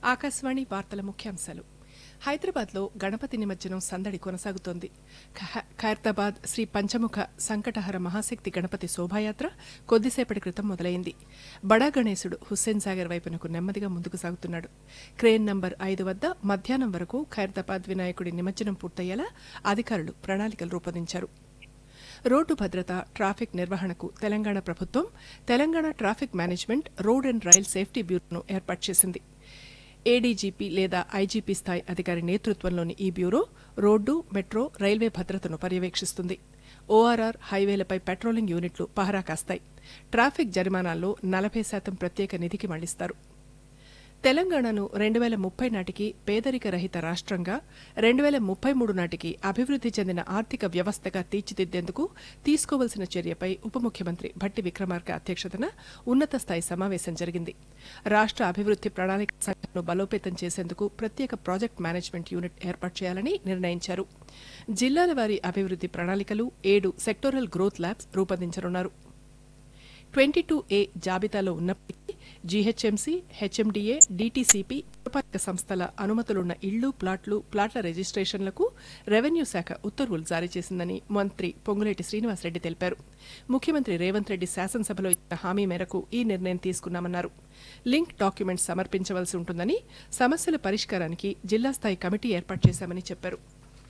ఆకాశవాణి వార్తల ముఖ్యాంశాలు హైదరాబాద్లో గణపతి నిమజ్జనం సందడి కొనసాగుతోంది ఖ- ఖైరతాబాద్ శ్రీ పంచముఖ సంకటహర మహాశక్తి గణపతి శోభాయాత్ర కొద్దిసేపటి క్రితం మొదలైంది బడా గణేశుడు హుస్సేన్ సాగర్ వైపునకు నెమ్మదిగా ముందుకు సాగుతున్నాడు క్రేన్ నంబర్ ఐదు వద్ద మధ్యాహ్నం వరకు ఖైరతాబాద్ వినాయకుడి నిమజ్జనం పూర్తయ్యేలా అధికారులు ప్రణాళికలు రూపొందించారు రోడ్డు భద్రత ట్రాఫిక్ నిర్వహణకు తెలంగాణ ప్రభుత్వం Telangana traffic management road and rail safety బ్యూరోను ఏర్పాటు చేసింది ఏడీజీపీ లేదా ఐజీపీ స్థాయి అధికారి నేతృత్వంలోని ఈ బ్యూరో రోడ్డు మెట్రో రైల్వే భద్రతను పర్యవేక్షిస్తుంది ఓఆర్ఆర్ హైవేలపై పెట్రోలింగ్ యూనిట్లు పహరా కాస్తాయి ట్రాఫిక్ జరిమానాల్లో నలభై శాతం ప్రత్యేక నిధికి మళ్లిస్తారు తెలంగాణను రెండు వేల ముప్పై నాటికి పేదరిక రహిత రాష్ట్రంగా రెండు వేల ముప్పై మూడు నాటికి అభివృద్ధి చెందిన ఆర్థిక వ్యవస్థగా తీర్చిదిద్దేందుకు తీసుకోవలసిన చర్యపై ఉప ముఖ్యమంత్రి భట్టి విక్రమార్క అధ్యక్షతన ఉన్నత స్థాయి సమావేశం జరిగింది రాష్ట్ర అభివృద్ధి ప్రణాళిక సంఘటనను బలోపేతం చేసేందుకు ప్రత్యేక ప్రాజెక్ట్ మేనేజ్మెంట్ యూనిట్ ఏర్పాటు చేయాలని నిర్ణయించారు జిల్లాల వారీ అభివృద్ధి ప్రణాళికలు ఏడు సెక్టోరల్ గ్రోత్ ల్యాబ్స్ రూపొందించనున్నారు ట్వంటీ టూ ఏ జాబితాలో ఉన్నప్పటికీ జీహెచ్ఎంసీ హెచ్ఎండిఏ డీటీసీపీ పురపాలక సంస్థల అనుమతులున్న ఇళ్లు ప్లాట్లు ప్లాట్ల రిజిస్ట్రేషన్లకు రెవెన్యూ శాఖ ఉత్తర్వులు జారీ చేసిందని మంత్రి పొంగులేటి శ్రీనివాసరెడ్డి తెలిపారు ముఖ్యమంత్రి రేవంత్ రెడ్డి శాసనసభలో ఇచ్చిన హామీ మేరకు ఈ నిర్ణయం తీసుకున్నామన్నారు లింక్ డాక్యుమెంట్స్ సమర్పించవలసి ఉంటుందని సమస్యల పరిష్కారానికి జిల్లా స్థాయి కమిటీ ఏర్పాటు చేశామని చెప్పారు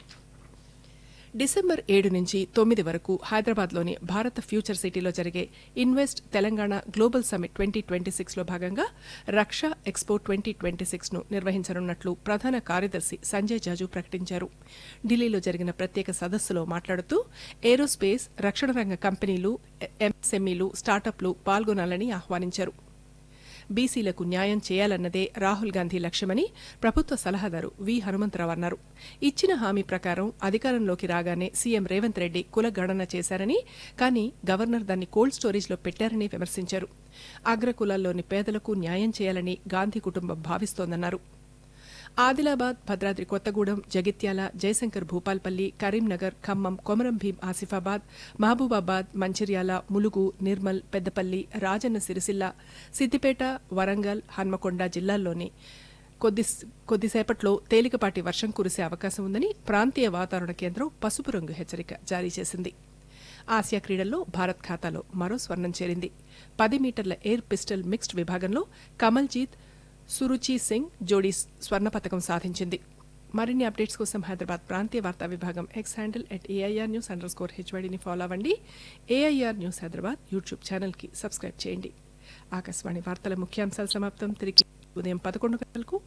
డిసెంబర్ ఏడు నుంచి తొమ్మిది వరకు హైదరాబాద్లోని భారత ఫ్యూచర్ సిటీలో జరిగే invest Telangana global summit twenty twenty సిక్స్లో భాగంగా రక్ష ఎక్స్పో ట్వంటీ ట్వంటీ సిక్స్ను నిర్వహించనున్నట్లు ప్రధాన కార్యదర్శి సంజయ్ జాజు ప్రకటించారు ఢిల్లీలో జరిగిన ప్రత్యేక సదస్సులో మాట్లాడుతూ ఏరోస్పేస్ రక్షణ రంగ కంపెనీలు ఎంఎస్ఎంఈలు స్టార్టప్లు పాల్గొనాలని ఆహ్వానించారు బీసీలకు న్యాయం చేయాలన్నదే రాహుల్ గాంధీ లక్ష్యమని ప్రభుత్వ సలహాదారు వి హనుమంతరావు అన్నారు ఇచ్చిన హామీ ప్రకారం అధికారంలోకి రాగానే సీఎం రేవంత్ రెడ్డి కులగణన చేశారని కానీ గవర్నర్ దాన్ని కోల్డ్ స్టోరేజ్లో పెట్టారని విమర్శించారు అగ్రకులాల్లోని పేదలకు న్యాయం చేయాలని గాంధీ కుటుంబం భావిస్తోందన్నారు ఆదిలాబాద్ భద్రాద్రి కొత్తగూడెం జగిత్యాల జయశంకర్ భూపాల్పల్లి కరీంనగర్ ఖమ్మం కొమరం భీం ఆసిఫాబాద్ మహబూబాబాద్ మంచిర్యాల ములుగు నిర్మల్ పెద్దపల్లి రాజన్న సిరిసిల్ల సిద్దిపేట వరంగల్ హన్మకొండ జిల్లాల్లోని కొద్ది కొద్దిసేపట్లో తేలికపాటి వర్షం కురిసే అవకాశం ఉందని ప్రాంతీయ వాతావరణ కేంద్రం పసుపు రంగు హెచ్చరిక జారీ చేసింది ఆసియా క్రీడల్లో భారత్ ఖాతాలో మరో స్వర్ణం చేరింది పది మీటర్ల ఎయిర్ పిస్టల్ మిక్స్డ్ విభాగంలో కమల్జీత్ సురుచి సింగ్ జోడీ స్వర్ణ పథకం సాధించింది మరిన్ని అప్డేట్స్ కోసం హైదరాబాద్ ప్రాంతీయ వార్తా విభాగం X handle at AIR news underscore హెచ్వైడిని ఫాలో అవ్వండి ఏఐఆర్ న్యూస్ హైదరాబాద్ యూట్యూబ్ ఛానల్కి సబ్స్క్రైబ్ చేయండి ఆకాశవాణి వార్తల ముఖ్యాంశాలు సమాప్తం తిరిగి ఉదయం పదకొండు గంటలకు